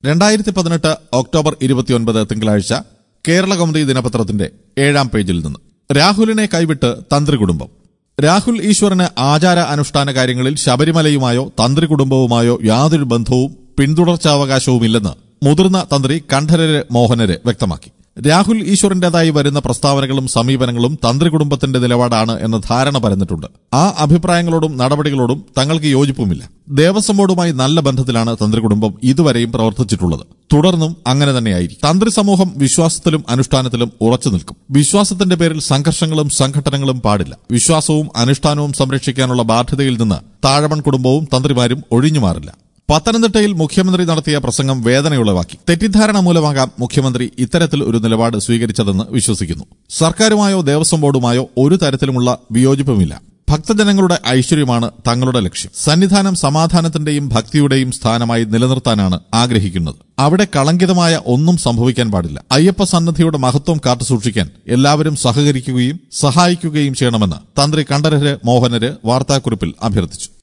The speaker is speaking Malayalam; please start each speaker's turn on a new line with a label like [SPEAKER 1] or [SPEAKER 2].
[SPEAKER 1] രണ്ടായിരത്തി പതിനെട്ട് ഒക്ടോബർ ഇരുപത്തിയൊൻപത് തിങ്കളാഴ്ച കേരള കൗമുദി ദിനപത്രത്തിന്റെ ഏഴാം പേജിൽ നിന്ന് രാഹുലിനെ കൈവിട്ട് തന്ത്രി കുടുംബം രാഹുൽ ഈശ്വറിന് ആചാര അനുഷ്ഠാന കാര്യങ്ങളിൽ ശബരിമലയുമായോ തന്ത്രി കുടുംബവുമായോ യാതൊരു ബന്ധവും പിന്തുടർച്ചാവകാശവുമില്ലെന്ന് മുതിർന്ന തന്ത്രി കണ്ഠരര് മോഹനര് വ്യക്തമാക്കി രാഹുൽ ഈശ്വറിന്റേതായി വരുന്ന പ്രസ്താവനകളും സമീപനങ്ങളും തന്ത്രി കുടുംബത്തിന്റെ നിലപാടാണ് എന്ന ധാരണ പരന്നിട്ടുണ്ട് ആ അഭിപ്രായങ്ങളോടും നടപടികളോടും തങ്ങൾക്ക് യോജിപ്പുമില്ല ദേവസ്വം ബോർഡുമായി നല്ല ബന്ധത്തിലാണ് തന്ത്രി കുടുംബം ഇതുവരെയും പ്രവർത്തിച്ചിട്ടുള്ളത് തുടർന്നും അങ്ങനെ തന്നെയായിരിക്കും തന്ത്രി സമൂഹം വിശ്വാസത്തിലും അനുഷ്ഠാനത്തിലും ഉറച്ചു നിൽക്കും വിശ്വാസത്തിന്റെ പേരിൽ സംഘർഷങ്ങളും സംഘട്ടനങ്ങളും പാടില്ല വിശ്വാസവും അനുഷ്ഠാനവും സംരക്ഷിക്കാനുള്ള ബാധ്യതയിൽ നിന്ന് താഴവൺ കുടുംബവും തന്ത്രിമാരും ഒഴിഞ്ഞുമാറില്ല പത്തനംതിട്ടയിൽ മുഖ്യമന്ത്രി നടത്തിയ പ്രസംഗം വേദനയുളവാക്കി തെറ്റിദ്ധാരണ മൂലമാകാം മുഖ്യമന്ത്രി ഇത്തരത്തിൽ ഒരു നിലപാട് സ്വീകരിച്ചതെന്ന് വിശ്വസിക്കുന്നു സർക്കാരുമായോ ദേവസ്വം ബോർഡുമായോ ഒരു തരത്തിലുമുള്ള വിയോജിപ്പുമില്ല ഭക്തജനങ്ങളുടെ ഐശ്വര്യമാണ് തങ്ങളുടെ ലക്ഷ്യം സന്നിധാനം സമാധാനത്തിന്റെയും ഭക്തിയുടെയും സ്ഥാനമായി നിലനിർത്താനാണ് ആഗ്രഹിക്കുന്നത് അവിടെ കളങ്കിതമായ ഒന്നും സംഭവിക്കാൻ പാടില്ല അയ്യപ്പ സന്നദ്ധിയുടെ മഹത്വം കാത്തുസൂക്ഷിക്കാൻ എല്ലാവരും സഹകരിക്കുകയും സഹായിക്കുകയും ചെയ്യണമെന്ന് തന്ത്രി കണ്ഠരര് മോഹനര് വാർത്താക്കുറിപ്പിൽ അഭ്യർത്ഥിച്ചു